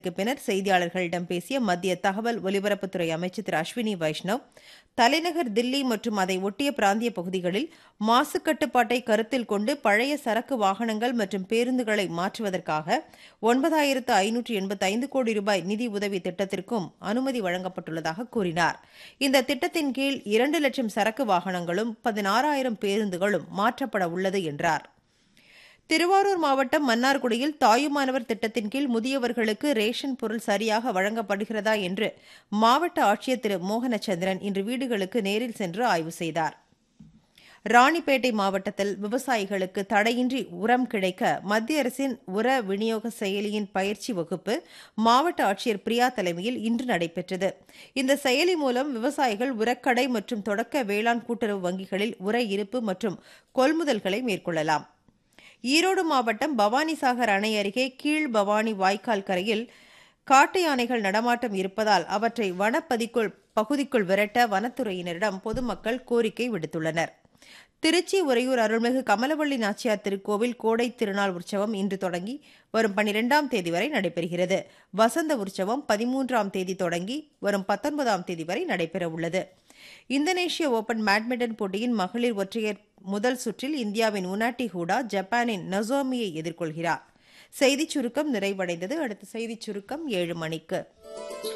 க்கு பின்னர் செய்தியாளர்களிடம் பேசிய மத்திய தகவல் ஒலிபரப்புத்துறை அமைச்சர் திரு அஸ்வினி வைஷ்ணவ் தலைநகர் தில்லி மற்றும் அதை ஒட்டிய பிராந்திய பகுதிகளில் மாசு கட்டுப்பாட்டை கருத்தில் கொண்டு பழைய சரக்கு வாகனங்கள் மற்றும் பேருந்துகளை மாற்றுவதற்காக ஒன்பதாயிரத்து ஐநூற்று எண்பத்தி ஐந்து கோடி ரூபாய் நிதி உதவி திட்டத்திற்கும் அனுமதி வழங்கப்பட்டுள்ளதாக கூறினார் இந்த திட்டத்தின் கீழ் இரண்டு லட்சம் சரக்கு வாகனங்களும் பதினாறாயிரம் பேருந்துகளும் மாற்றப்பட உள்ளது என்றார் திருவாரூர் மாவட்டம் மன்னார்குடியில் தாயுமானவர் திட்டத்தின் கீழ் முதியவர்களுக்கு ரேஷன் பொருள் சரியாக வழங்கப்படுகிறதா என்று மாவட்ட ஆட்சியர் திரு மோகனச்சந்திரன் இன்று வீடுகளுக்கு நேரில் சென்று ஆய்வு செய்தார் ராணிப்பேட்டை மாவட்டத்தில் விவசாயிகளுக்கு தடையின்றி உரம் கிடைக்க மத்திய அரசின் உர விநியோக செயலியின் பயிற்சி வகுப்பு மாவட்ட ஆட்சியர் பிரியா தலைமையில் இன்று நடைபெற்றது இந்த செயலி மூலம் விவசாயிகள் உரக்கடை மற்றும் தொடக்க வேளாண் கூட்டுறவு வங்கிகளில் உர இருப்பு மற்றும் கொள்முதல்களை மேற்கொள்ளலாம் ஈரோடு மாவட்டம் பவானிசாகர் அணை அருகே கீழ் பவானி வாய்க்கால் கரையில் காட்டு யானைகள் நடமாட்டம் இருப்பதால் அவற்றை வனப்பதிக்குள் பகுதிக்குள் விரட்ட வனத்துறையினரிடம் பொதுமக்கள் கோரிக்கை விடுத்துள்ளனர் திருச்சி உறையூர் அருள்மிகு கமலவள்ளி நாச்சியார் திருக்கோவில் கோடை திருநாள் உற்சவம் இன்று தொடங்கி வரும் பனிரெண்டாம் தேதி வரை நடைபெறுகிறது வசந்த உற்சவம் பதிமூன்றாம் தேதி தொடங்கி வரும் பத்தொன்பதாம் தேதி வரை நடைபெறவுள்ளது இந்தோனேஷிய ஓபன் பேட்மிண்டன் போட்டியின் மகளிர் ஒற்றையர் முதல் சுற்றில் இந்தியாவின் உனாட்டி ஹூடா ஜப்பானின் நசோமியை எதிர்கொள்கிறார் செய்திச் சுருக்கம் நிறைவடைந்தது அடுத்த செய்திச் சுருக்கம் ஏழு மணிக்கு